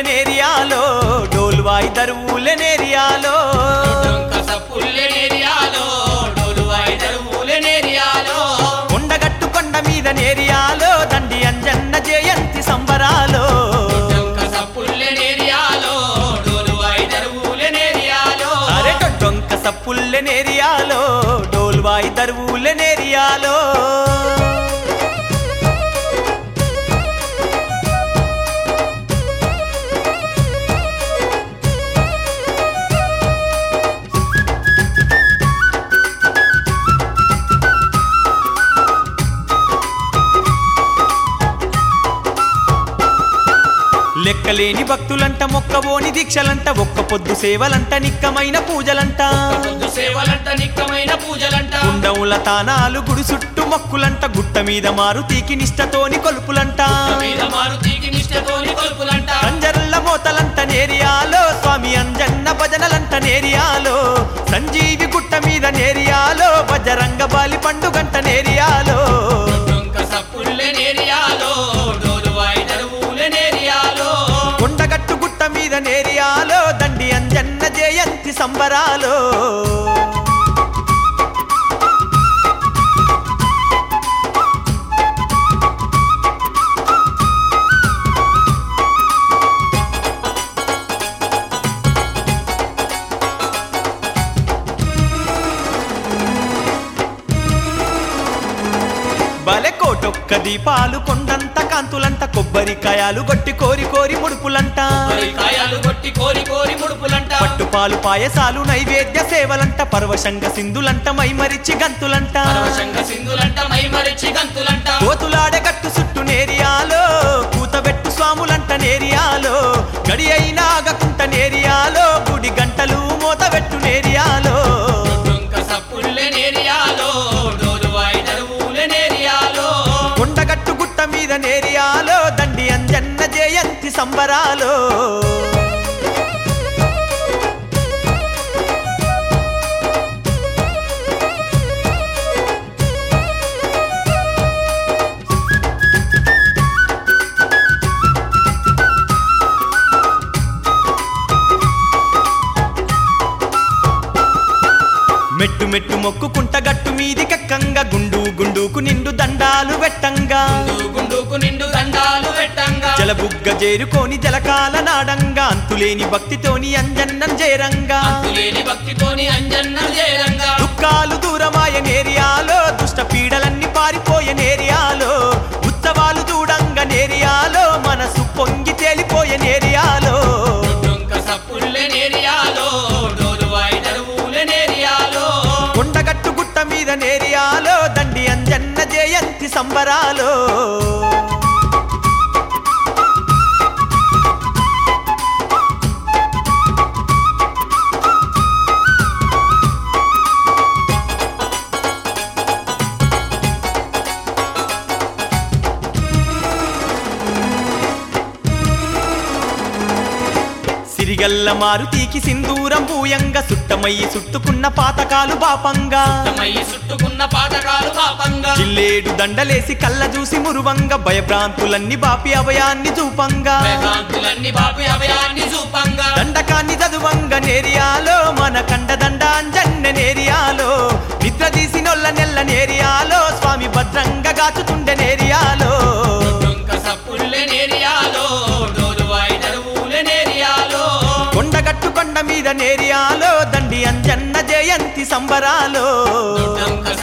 సప్పుల్లెనేరియాలో డోల్వాయి దరువులెనేరియాలో డొంక సప్పుల్లెనేరియాలో డోలువాయి దరువులెనేరియాలో కొండగట్టు కొండ మీద నేరియాలో దండి అంజన్న జయంతి సంబరాలో డొంక సప్పుల్లెనేరియాలో డోలువాయి దరువులెనేరియాలో అరే డొంక సప్పుల్లెనేరియాలో డోల్వాయి దరువులెనేరియాలో లెక్కలేని భక్తులంట మొక్కబోని దీక్షలంట ఒక్క పొద్దు సేవలంట నిక్కమైన పూజలంట పొద్దు సేవలంట నిక్కమైన పూజలంట కుండముల తానాలు గుడి చుట్టూ మొక్కులంట గుట్ట మీద మారుతీకి నిష్టతోని కొలుపులంట మీద మారుతీకి నిష్టతోని కొలుపులంట కంజర్ల మోతలంట నేరియాలో స్వామి అంజన్న భజనలంట నేరియాలో సంజీవి గుట్ట మీద నేరియాలో బజరంగ బాలి పండుగంట నేరియాలో డొంక సప్పుల్లెనేరియాలో డోలువాయి దరువులెనేరియాలో కొండగట్టు గుట్ట మీద నేరియాలో దండి అంజన్న జయంతి సంబరాలో బలె కోటొక్క దీపాలు కొండంత కాంతులంట కొబ్బరికాయలు గొట్టి కోరి కోరి ముడుపులంట కాయాలు కొట్టి కోరి కోరి ముడుపులంట పట్టుపాలు పాయసాలు నైవేద్య సేవలంట పరవశంగ సింధులంట మైమరిచి గంతులంట పరవశంగ సింధులంట మైమరిచి గంతులంట కోతులాడే గట్టు చుట్టూ నేరియాలో కూతబెట్టు స్వాములంట నేరియాలో గడి అయినా ఆగకుంట నేరియాలో గుడి గంటలు మోతబెట్టు నేరియాలో డొంక సప్పుల్లెనేరియాలో డోలువాయి దరువులెనేరియాలో కొండగట్టు గుట్ట మీద నేరియాలో దండి అంజన్న జయంతి సంబరాలో మెట్టు మెట్టు మొక్కుకుంట గట్టు మీది కక్కంగా గుండు గుండుకు నిండు దండాలు వెట్టంగా గుండు గుండుకు నిండు దండాలు పెట్టంగా జలబుగ్గ చేరుకోని జలకాల నాడంగా అంతులేని భక్తితోని అంజన్నం చేరంగా అంతులేని భక్తితోని అంజన్నం చేరంగా దుఃఖాలు దూరమాయ నేరియాలో దుష్ట పీడలన్నీ పారిపోయే నేరియాలో ఉత్సవాలు చూడంగా నేరియాలో మనసు పొంగి తేలిపోయే నేరియాలో డొంక సప్పుల్లెనేరియాలో డోలువాయి దరువులెనేరియాలో కొండగట్టు గుట్ట మీద నేరియాలో దండి అంజన్న జయంతి సంబరాలో సిరిగల్ల మారుతీకి సింధూరం భూయంగా సుట్టమయ్యి చుట్టుకున్న పాతకాలు పాపంగా తమయ్యి చుట్టుకున్న పాతకాలు పాపంగా జిల్లేడు దండలేసి కళ్ళ చూసి మురువంగా భయభ్రాంతులన్నీ బాపి అభయాన్ని చూపంగా వేదాంతులన్నీ బాపి అభయాన్ని చూపంగా దండకాన్ని చదువంగా నేరియాలో మన కండ దండ అంజన్న నేరియాలో నిద్ర తీసినొల్ల నెల్ల నేరియాలో స్వామి భద్రంగా గాచుతుండే నేరియాలో డొంక సప్పుల్లెనేరియాలో డోలువాయి దరువులెనేరియాలో కొండగట్టు కొండ మీద నేరియాలో దండి అంజన్న జయంతి సంబరాలో డొంక